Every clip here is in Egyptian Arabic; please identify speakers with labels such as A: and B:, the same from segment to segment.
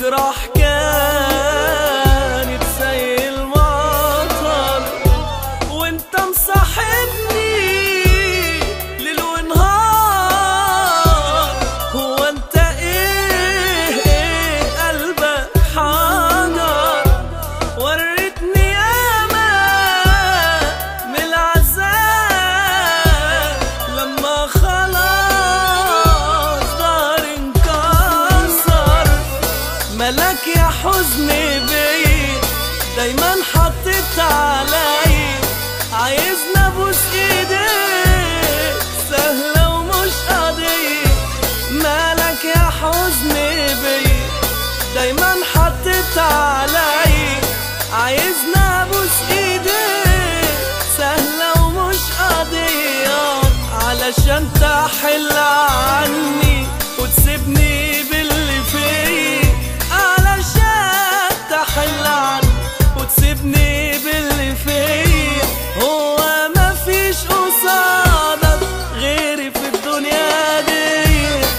A: الجراح كانت زي المطر وانت مصاحبني ليل ونهار هو انت ايه ايه قلبك حجر وريتني ياما من العذاب لما خلاص دار انكسر ملك يا حزني بيا دايما حطيت علي عايزنا ابوس ايديك سهلة ومش قضية مالك يا حزني بيا دايما حطيت علي عايزنا ابوس ايديك سهلة ومش قضية علشان تحل عني وتسيبني باللي فيا علشان تحل عني وتسيبني باللي فيا هو مفيش قصادك غيري في الدنيا دي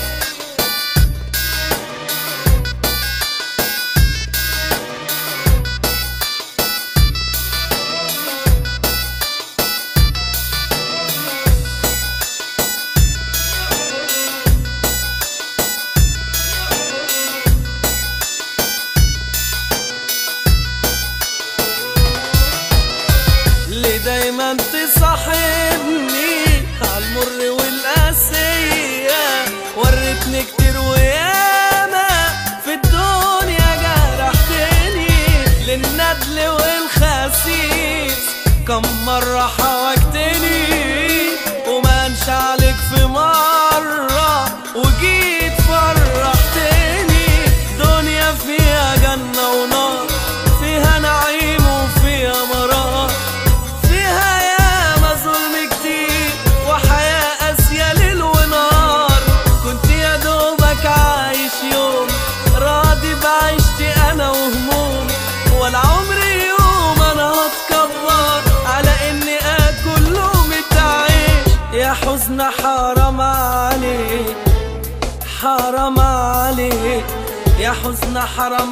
A: ليه دايما تصاحبني عالمر والقاسية وريتني كتير وياما في الدنيا جرحتني للندل والخسيس كم مرة حوجتني ومنش عليك في مرة وجيت فرحتني دنيا فيها جنة ونار فيها نعيم وفيها مرار فيها ياما ظلم كتير وحياة قاسية ليل ونار كنت يا دوبك عايش يوم راضي بعيشتي انا وهمومي ولا عمري يوم انا هتكبر على اني اكل لقمة عيش يا حزن حرام عليك حرام عليك يا حزن حرام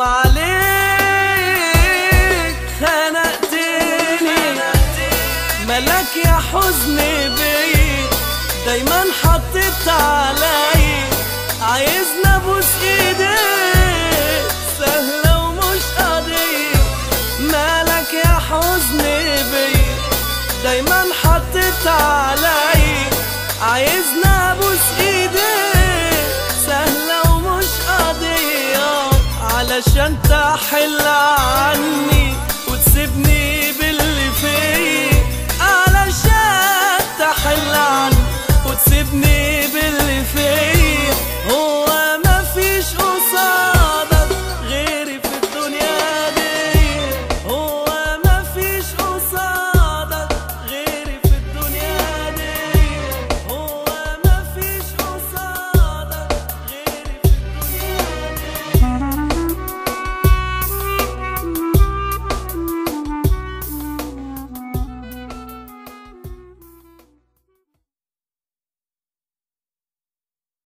A: عليك خنقتني ملك يا حزني بيا دايما حطيت علي عايزنا ابوس ايديك سهلة ومش قضية مالك يا حزني بيا دايما حطيت علي عايزنا ابوس ايديك سهلة ومش قضية علشان تحل عني وتسيبني